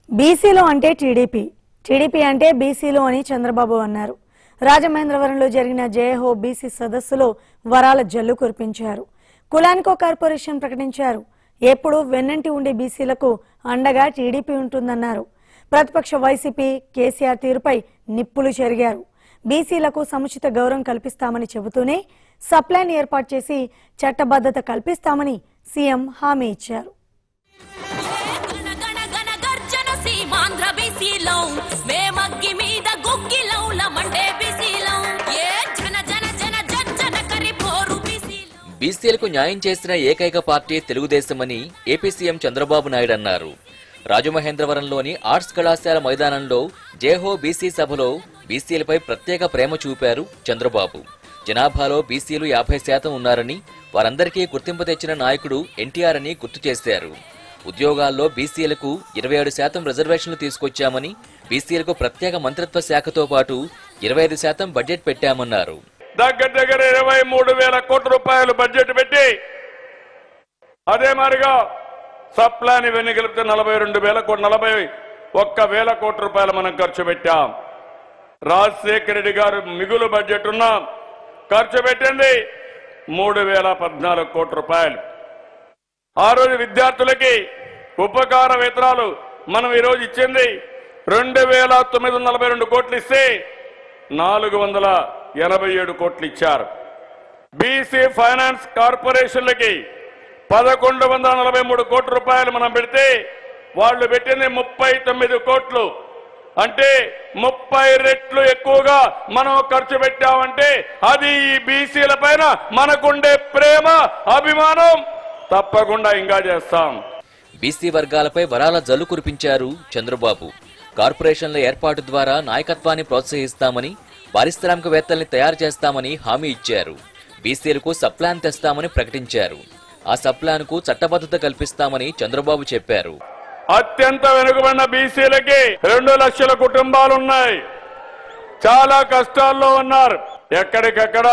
బీసీలో అంటే TDP TDP అంటే బీసీలో అని చంద్రబాబు అన్నారు రాజమహేంద్రవరంలో జరిగిన జయహో బీసీ సదస్సులో వరాల జల్లు కురిపించారు కులానికో కార్పొరేషన్ ప్రకటించారు ఎప్పుడు వెన్నంటి ఉండే బీసీలకు అండగా టీడీపీ ఉంటుందన్నారు ప్రతిపక్ష వైసీపీ కేసీఆర్ తీరుపై నిప్పులు చెరిగారు బీసీలకు సముచిత గౌరవం కల్పిస్తామని చెబుతూనే సప్లైన్ ఏర్పాటు చేసి చట్టబద్ధత కల్పిస్తామని సీఎం హామీ ఇచ్చారు గణ గణ గణ గర్జన సీమాంధ్ర బీసీలో మేమగ్గి మీద గుగ్గిలౌల మండే బీసీలో ఏ జన జన జన జన కరి పోరు బీసీలో బీసీలకు న్యాయం చేసిన ఏకైక పార్టీ తెలుగుదేశమని ఏపీ సీఎం చంద్రబాబు నాయుడు అన్నారు రాజమహేంద్రవరంలోని ఆర్ట్స్ కళాశాల మైదానంలో జేహో బీసీ సభలో బీసీలపై ప్రత్యేక ప్రేమ చూపారు చంద్రబాబు జనాభాలో బీసీలు యాభై శాతం ఉన్నారని వారందరికీ గుర్తింపు తెచ్చిన నాయకుడు ఎన్టీఆర్ అని గుర్తు చేశారు ఉద్యోగాల్లో బీసీలకు ఇరవై ఏడు శాతం రిజర్వేషన్లు తీసుకొచ్చామని బీసీలకు ప్రత్యేక మంత్రిత్వ శాఖతో పాటు ఇరవై ఐదు శాతం బడ్జెట్ పెట్టామన్నారు దగ్గర దగ్గర ఇరవై మూడు వేల కోట్ల రూపాయలు బడ్జెట్ పెట్టి అదే మాదిరిగా సప్లాన్ ఇవన్నీ కలిపితే నలభై రెండు వేల కోట్లు నలభై ఒక్క వేల కోట్ల రూపాయలు మనం ఖర్చు పెట్టాం రాజశేఖర రెడ్డి గారు మిగులు బడ్జెట్ ఉన్న ఖర్చు పెట్టింది మూడు వేల పద్నాలుగు కోట్ల రూపాయలు ఆ రోజు విద్యార్థులకి ఉపకార వేతనాలు మనం ఈరోజు ఇచ్చింది రెండు వేల తొమ్మిది వందల నలభై రెండు కోట్లు ఇస్తే నాలుగు వందల ఎనభై ఏడు కోట్లు ఇచ్చారు బీసీ ఫైనాన్స్ కార్పొరేషన్లకి పదకొండు వందల నలభై మూడు కోట్ల రూపాయలు మనం పెడితే వాళ్ళు పెట్టింది ముప్పై తొమ్మిది కోట్లు అంటే ముప్పై రెట్లు ఎక్కువగా మనం ఖర్చు పెట్టామంటే అది ఈ బీసీల పైన మనకుండే ప్రేమ అభిమానం తప్పకుండా ఇంకా చేస్తాం బీసీ వర్గాలపై వరాల జల్లు కురిపించారు చంద్రబాబు కార్పొరేషన్ల ఏర్పాటు ద్వారా నాయకత్వాన్ని ప్రోత్సహిస్తామని పారిశ్రామికవేత్తల్ని తయారు చేస్తామని హామీ ఇచ్చారు బీసీలకు సప్లాన్ తెస్తామని ప్రకటించారు ఆ సప్లాన్కు చట్టబద్ధత కల్పిస్తామని చంద్రబాబు చెప్పారు అత్యంత వెనుకబడిన బీసీలకి రెండు లక్షల కుటుంబాలున్నాయి చాలా కష్టాల్లో ఉన్నారు ఎక్కడికెక్కడ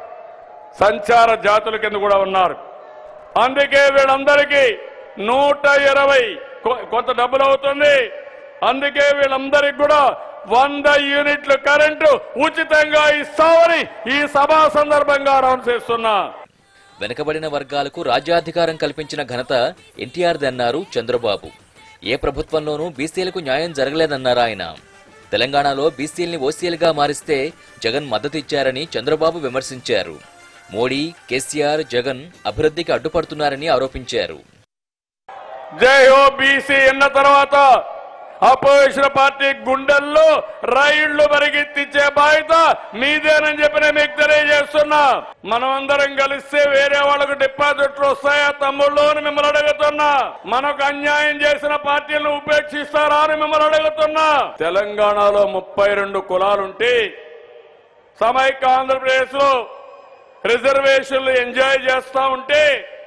సంచార జాతుల కింద కూడా ఉన్నారు అందుకే వీళ్ళందరికీ నూట ఇరవై కొ- కొంత డబ్బులు అవుతుంది అందుకే వీళ్ళందరికీ కూడా వంద యూనిట్ల కరెంటు ఉచితంగా ఇస్తామని ఈ సభా సందర్భంగా అనౌన్స్ చేస్తున్నా వెనుకబడిన వర్గాలకు రాజ్యాధికారం కల్పించిన ఘనత ఎన్టీఆర్ది అన్నారు చంద్రబాబు ఏ ప్రభుత్వంలోనూ బీసీలకు న్యాయం జరగలేదన్నారు ఆయన తెలంగాణలో బీసీల్ని ఓసీలుగా మారిస్తే జగన్ మద్దతు ఇచ్చారని చంద్రబాబు విమర్శించారు మోడీ కేసీఆర్ జగన్ అభివృద్ధికి అడ్డుపడుతున్నారని ఆరోపించారు జై హో బీసీ అన్న తర్వాత అపోజిషన్ పార్టీ గుండెల్లో రైళ్లు పరిగెత్తించే బాధ్యత మీదేనని చెప్పి నేను మీకు తెలియజేస్తున్నా మనం అందరం కలిస్తే వేరే వాళ్ళకు డిపాజిట్లు వస్తాయా తమ్ముళ్ళు అని మిమ్మల్ని అడుగుతున్నా మనకు అన్యాయం చేసిన పార్టీలను ఉపేక్షిస్తారా అని మిమ్మల్ని అడుగుతున్నా తెలంగాణలో ముప్పై రెండు కులాలుంటే సమైక్య ఆంధ్రప్రదేశ్ లో రిజర్వేషన్లు ఎంజాయ్ చేస్తా ఉంటే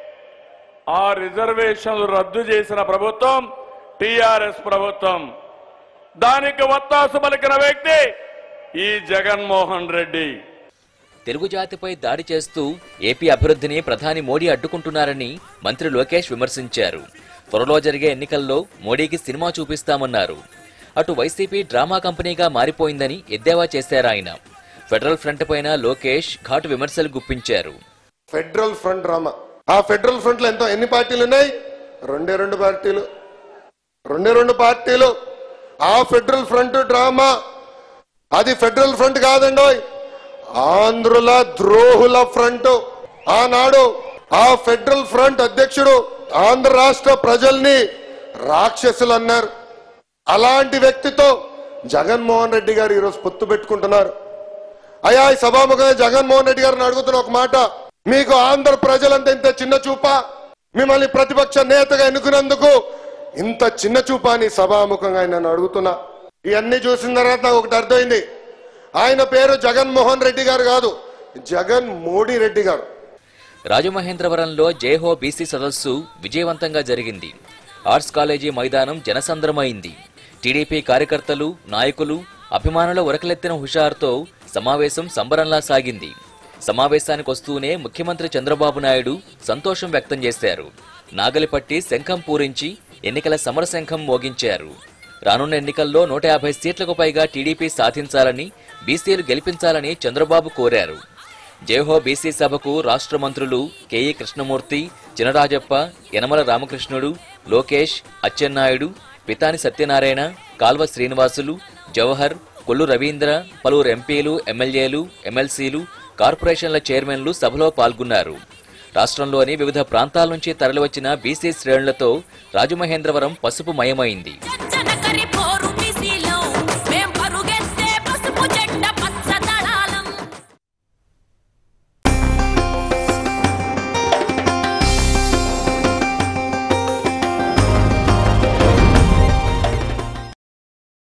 ఆ రిజర్వేషన్లు రద్దు చేసిన ప్రభుత్వం టిఆర్ఎస్ ప్రభుత్వం దానికి వత్తాసు పలికిన వ్యక్తి ఈ జగన్మోహన్ రెడ్డి తెలుగు జాతిపై దాడి చేస్తూ ఏపీ అభివృద్ధిని ప్రధాని మోడీ అడ్డుకుంటున్నారని మంత్రి లోకేష్ విమర్శించారు త్వరలో జరిగే ఎన్నికల్లో మోడీకి సినిమా చూపిస్తామన్నారు అటు వైసీపీ డ్రామా కంపెనీగా మారిపోయిందని ఎద్దేవా చేశారాయన ఫెడరల్ ఫ్రంట్ పైన లోకేష్ ఘాటు విమర్శలు గుప్పించారు ఫెడరల్ ఫ్రంట్ డ్రామా ఆ ఫెడరల్ ఫ్రంట్ లో ఎంతో ఎన్ని పార్టీలు ఉన్నాయి రెండే రెండు పార్టీలు రెండే రెండు పార్టీలు ఆ ఫెడరల్ ఫ్రంట్ డ్రామా అది ఫెడరల్ ఫ్రంట్ కాదండి ఆంధ్రుల ద్రోహుల ఫ్రంట్ ఆనాడు ఆ ఫెడరల్ ఫ్రంట్ అధ్యక్షుడు ఆంధ్ర రాష్ట్ర ప్రజల్ని రాక్షసులు అన్నారు అలాంటి వ్యక్తితో జగన్మోహన్ రెడ్డి గారు ఈరోజు పొత్తు పెట్టుకుంటున్నారు అయ్యా ఈ సభాముఖంగా జగన్మోహన్ రెడ్డి గారిని అడుగుతున్న ఒక మాట మీకు ఆంధ్ర ప్రజలంతా ఇంత చిన్న చూపా మిమ్మల్ని ప్రతిపక్ష నేతగా ఎన్నుకున్నందుకు ఇంత చిన్న చూపా అని సభాముఖంగా ఆయన నన్ను అడుగుతున్నా ఇవన్నీ చూసిన తర్వాత నాకు ఒకటి అర్థమైంది ఆయన పేరు జగన్మోహన్ రెడ్డి గారు కాదు జగన్ మోడీ రెడ్డి గారు రాజమహేంద్రవరంలో జేహో బీసీ సదస్సు విజయవంతంగా జరిగింది ఆర్ట్స్ కాలేజీ మైదానం జనసంద్రమైంది టీడీపీ కార్యకర్తలు నాయకులు అభిమానుల ఉరకలెత్తిన హుషారుతో సమావేశం సంబరంలా సాగింది సమావేశానికి వస్తూనే ముఖ్యమంత్రి చంద్రబాబు నాయుడు సంతోషం వ్యక్తం చేశారు నాగలిపట్టి శంఖం పూరించి ఎన్నికల సమరశంఖం మోగించారు రానున్న ఎన్నికల్లో నూట యాభై సీట్లకు పైగా టీడీపీ సాధించాలని బీసీలు గెలిపించాలని చంద్రబాబు కోరారు జయహో బీసీ సభకు రాష్ట్ర మంత్రులు కెఈ కృష్ణమూర్తి చినరాజప్ప యనమల రామకృష్ణుడు లోకేష్ అచ్చెన్నాయుడు పితాని సత్యనారాయణ కాల్వ శ్రీనివాసులు జవహర్ కొల్లు రవీంద్ర పలువురు ఎంపీలు ఎమ్మెల్యేలు ఎమ్మెల్సీలు కార్పొరేషన్ల చైర్మన్లు సభలో పాల్గొన్నారు రాష్ట్రంలోని వివిధ ప్రాంతాల నుంచి తరలివచ్చిన బీసీ శ్రేణులతో రాజమహేంద్రవరం పసుపు మయమైంది జన